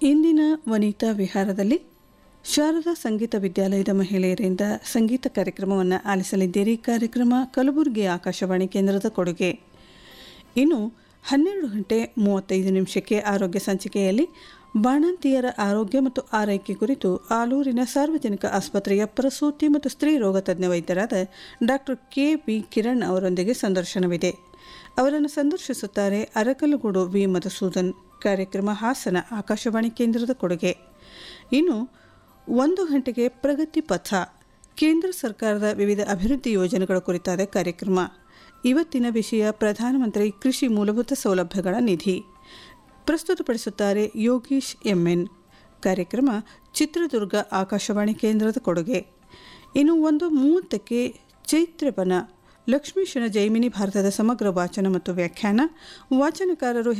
ಇಂದಿನ ವನಿತಾ ವಿಹಾರದಲ್ಲಿ ಶಾರದಾ ಸಂಗೀತ ವಿದ್ಯಾಲಯದ ಮಹಿಳೆಯರಿಂದ ಸಂಗೀತ ಕಾರ್ಯಕ್ರಮವನ್ನು ಆಲಿಸಲಿದ್ದೀರಿ ಕಾರ್ಯಕ್ರಮ ಕಲಬುರಗಿ ಆಕಾಶವಾಣಿ ಕೇಂದ್ರದ ಕೊಡುಗೆ ಇನ್ನು ಹನ್ನೆರಡು ಗಂಟೆ ಮೂವತ್ತೈದು ನಿಮಿಷಕ್ಕೆ ಆರೋಗ್ಯ ಸಂಚಿಕೆಯಲ್ಲಿ ಬಾಣಂತಿಯರ ಆರೋಗ್ಯ ಮತ್ತು ಆರೈಕೆ ಕುರಿತು ಆಲೂರಿನ ಸಾರ್ವಜನಿಕ ಆಸ್ಪತ್ರೆಯ ಪ್ರಸೂತಿ ಮತ್ತು ಸ್ತ್ರೀ ರೋಗ ತಜ್ಞ ವೈದ್ಯರಾದ ಡಾಕ್ಟರ್ ಕೆ ಬಿ ಕಿರಣ್ ಅವರೊಂದಿಗೆ ಸಂದರ್ಶನವಿದೆ ಅವರನ್ನು ಸಂದರ್ಶಿಸುತ್ತಾರೆ ಅರಕಲಗೂಡು ವಿ ಮಧುಸೂದನ್ ಕಾರ್ಯಕ್ರಮ ಹಾಸನ ಆಕಾಶವಾಣಿ ಕೇಂದ್ರದ ಕೊಡುಗೆ ಇನ್ನು ಒಂದು ಗಂಟೆಗೆ ಪ್ರಗತಿ ಪಥ ಕೇಂದ್ರ ಸರ್ಕಾರದ ವಿವಿಧ ಅಭಿವೃದ್ಧಿ ಯೋಜನೆಗಳ ಕುರಿತಾದ ಕಾರ್ಯಕ್ರಮ ಇವತ್ತಿನ ವಿಷಯ ಪ್ರಧಾನಮಂತ್ರಿ ಕೃಷಿ ಮೂಲಭೂತ ಸೌಲಭ್ಯಗಳ ನಿಧಿ ಪ್ರಸ್ತುತಪಡಿಸುತ್ತಾರೆ ಯೋಗೀಶ್ ಎಂಎನ್ ಕಾರ್ಯಕ್ರಮ ಚಿತ್ರದುರ್ಗ ಆಕಾಶವಾಣಿ ಕೇಂದ್ರದ ಕೊಡುಗೆ ಇನ್ನು ಒಂದು ಮೂವತ್ತಕ್ಕೆ ಚೈತ್ರವನ ಲಕ್ಷ್ಮೀಶನ ಜೈಮಿನಿ ಭಾರತದ ಸಮಗ್ರ ವಾಚನ ಮತ್ತು ವ್ಯಾಖ್ಯಾನ ವಾಚನಕಾರರು